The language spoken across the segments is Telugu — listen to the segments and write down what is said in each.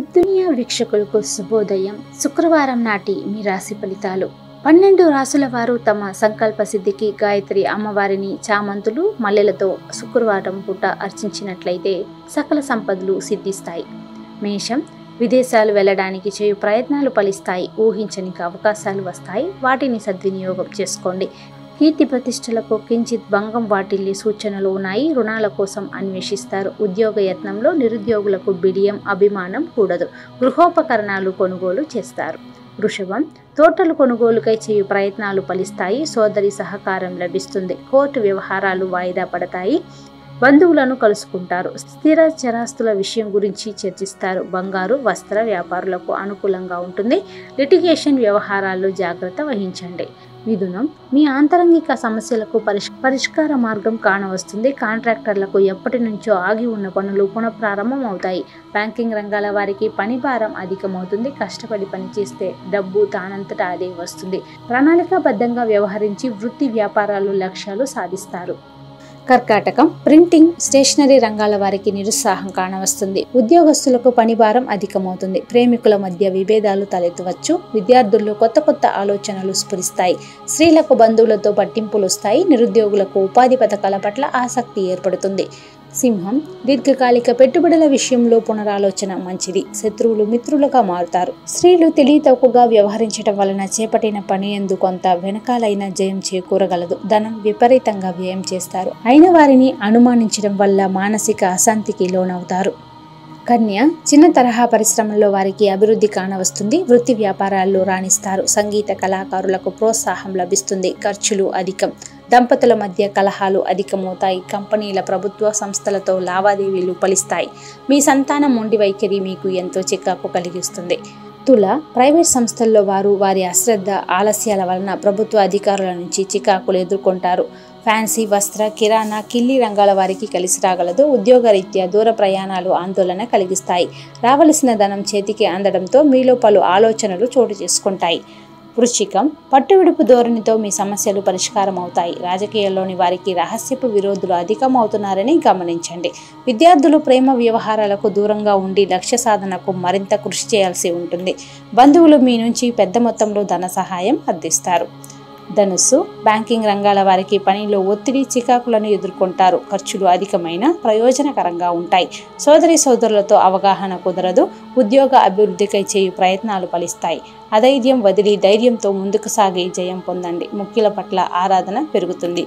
వెబ్ దునియా వీక్షకులకు శుభోదయం శుక్రవారం నాటి మీ రాశి ఫలితాలు పన్నెండు రాసుల వారు తమ సంకల్ప సిద్ధికి గాయత్రి అమ్మవారిని చామంతులు మల్లెలతో శుక్రవారం పూట అర్చించినట్లయితే సకల సంపదలు సిద్ధిస్తాయి మేషం విదేశాలు వెళ్ళడానికి చేయు ప్రయత్నాలు ఫలిస్తాయి ఊహించని అవకాశాలు వస్తాయి వాటిని సద్వినియోగం చేసుకోండి కీర్తి ప్రతిష్టలకు కించిత్ భంగం వాటిల్లి సూచనలు ఉన్నాయి రుణాల కోసం అన్వేషిస్తారు ఉద్యోగ యత్నంలో నిరుద్యోగులకు బిడియం అభిమానం కూడదు గృహోపకరణాలు కొనుగోలు చేస్తారు వృషభం తోటలు కొనుగోలుకై చేయు ప్రయత్నాలు ఫలిస్తాయి సోదరి సహకారం లభిస్తుంది కోర్టు వ్యవహారాలు వాయిదా పడతాయి బంధువులను కలుసుకుంటారు స్థిర చరాస్తుల విషయం గురించి చర్చిస్తారు బంగారు వస్త్ర వ్యాపారులకు అనుకూలంగా ఉంటుంది లిటిగేషన్ వ్యవహారాల్లో జాగ్రత్త వహించండి మిథునం మీ ఆంతరంగిక సమస్యలకు పరిష్ పరిష్కార మార్గం కానవస్తుంది కాంట్రాక్టర్లకు ఎప్పటి నుంచో ఆగి ఉన్న పనులు పునఃప్రారంభం అవుతాయి బ్యాంకింగ్ రంగాల వారికి పని భారం అధికమవుతుంది కష్టపడి పనిచేస్తే డబ్బు తానంతటా అదే వస్తుంది ప్రణాళికాబద్ధంగా వ్యవహరించి వృత్తి వ్యాపారాలు లక్ష్యాలు సాధిస్తారు కర్కాటకం ప్రింటింగ్ స్టేషనరీ రంగాల వారికి నిరుత్సాహం కానవస్తుంది ఉద్యోగస్తులకు పని భారం అధికమవుతుంది ప్రేమికుల మధ్య విభేదాలు తలెత్తవచ్చు విద్యార్థుల్లో కొత్త కొత్త ఆలోచనలు స్ఫురిస్తాయి స్త్రీలకు బంధువులతో పట్టింపులు వస్తాయి నిరుద్యోగులకు ఉపాధి పథకాల పట్ల ఆసక్తి ఏర్పడుతుంది సింహం దీర్ఘకాలిక పెట్టుబడుల విషయంలో పునరాలోచన మంచిది శత్రువులు మిత్రులుగా మారుతారు స్త్రీలు తెలివి తక్కువగా వ్యవహరించడం వలన చేపట్టిన పని ఎందు కొంత వెనకాలైన జయం చేకూరగలదు ధనం విపరీతంగా వ్యయం చేస్తారు అయిన వారిని అనుమానించడం వల్ల మానసిక అశాంతికి లోనవుతారు కన్య చిన్న తరహా పరిశ్రమల్లో వారికి అభివృద్ధి కానవస్తుంది వృత్తి వ్యాపారాల్లో రాణిస్తారు సంగీత కళాకారులకు ప్రోత్సాహం లభిస్తుంది ఖర్చులు అధికం దంపతుల మధ్య కలహాలు అధికమవుతాయి కంపెనీల ప్రభుత్వ సంస్థలతో లావాదేవీలు ఫలిస్తాయి మీ సంతానం మొండి వైఖరి మీకు ఎంతో చికాకు కలిగిస్తుంది తుల ప్రైవేట్ సంస్థల్లో వారు వారి అశ్రద్ధ ఆలస్యాల వలన ప్రభుత్వ అధికారుల నుంచి చికాకులు ఎదుర్కొంటారు ఫ్యాన్సీ వస్త్ర కిరాణా కిల్లి రంగాల వారికి కలిసి రాగలదు ఉద్యోగరీత్యా దూర ప్రయాణాలు ఆందోళన కలిగిస్తాయి రావలసిన ధనం చేతికి అందడంతో మీలో పలు ఆలోచనలు చోటు చేసుకుంటాయి వృశ్చికం పట్టువిడుపు ధోరణితో మీ సమస్యలు పరిష్కారం అవుతాయి రాజకీయాల్లోని వారికి రహస్యపు విరోధులు అధికమవుతున్నారని గమనించండి విద్యార్థులు ప్రేమ వ్యవహారాలకు దూరంగా ఉండి లక్ష్య సాధనకు మరింత కృషి చేయాల్సి ఉంటుంది బంధువులు మీ నుంచి పెద్ద మొత్తంలో ధన సహాయం అందిస్తారు ధనుస్సు బ్యాంకింగ్ రంగాల వారికి పనిలో ఒత్తిడి చికాకులను ఎదుర్కొంటారు ఖర్చులు అధికమైన ప్రయోజనకరంగా ఉంటాయి సోదరి సోదరులతో అవగాహన కుదరదు ఉద్యోగ అభివృద్ధికై చేయు ప్రయత్నాలు ఫలిస్తాయి అధైర్యం వదిలి ధైర్యంతో ముందుకు సాగి జయం పొందండి ముఖ్యుల పట్ల ఆరాధన పెరుగుతుంది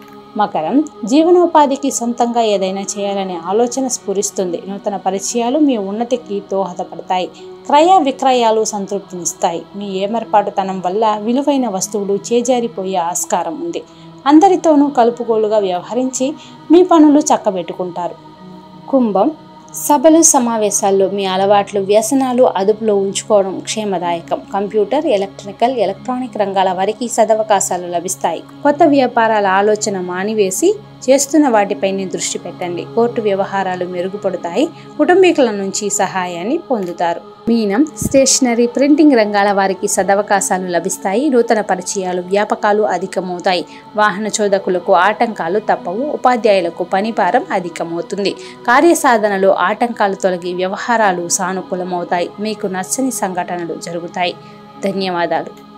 మకరం జీవనోపాధికి సొంతంగా ఏదైనా చేయాలనే ఆలోచన స్ఫురిస్తుంది నూతన పరిచయాలు మీ ఉన్నతికి దోహదపడతాయి క్రయ విక్రయాలు సంతృప్తినిస్తాయి మీ ఏమర్పాటుతనం వల్ల విలువైన వస్తువులు చేజారిపోయే ఆస్కారం ఉంది అందరితోనూ కలుపుకోలుగా వ్యవహరించి మీ పనులు చక్కబెట్టుకుంటారు కుంభం సభలు సమావేశాల్లో మీ అలవాట్లు వ్యసనాలు అదుపులో ఉంచుకోవడం క్షేమదాయకం కంప్యూటర్ ఎలక్ట్రికల్ ఎలక్ట్రానిక్ రంగాల వారికి సదవకాశాలు లభిస్తాయి కొత్త వ్యాపారాల ఆలోచన మానివేసి చేస్తున్న వాటిపైనే దృష్టి పెట్టండి కోర్టు వ్యవహారాలు మెరుగుపడతాయి కుటుంబీకుల నుంచి సహాయాన్ని పొందుతారు మీనం స్టేషనరీ ప్రింటింగ్ రంగాల వారికి సదవకాశాలు లభిస్తాయి నూతన పరిచయాలు వ్యాపకాలు అధికమవుతాయి వాహన చోదకులకు ఆటంకాలు తప్పవు ఉపాధ్యాయులకు పనిభారం అధికమవుతుంది కార్యసాధనలో ఆటంకాలు తొలగి వ్యవహారాలు సానుకూలమవుతాయి మీకు నచ్చని సంఘటనలు జరుగుతాయి ధన్యవాదాలు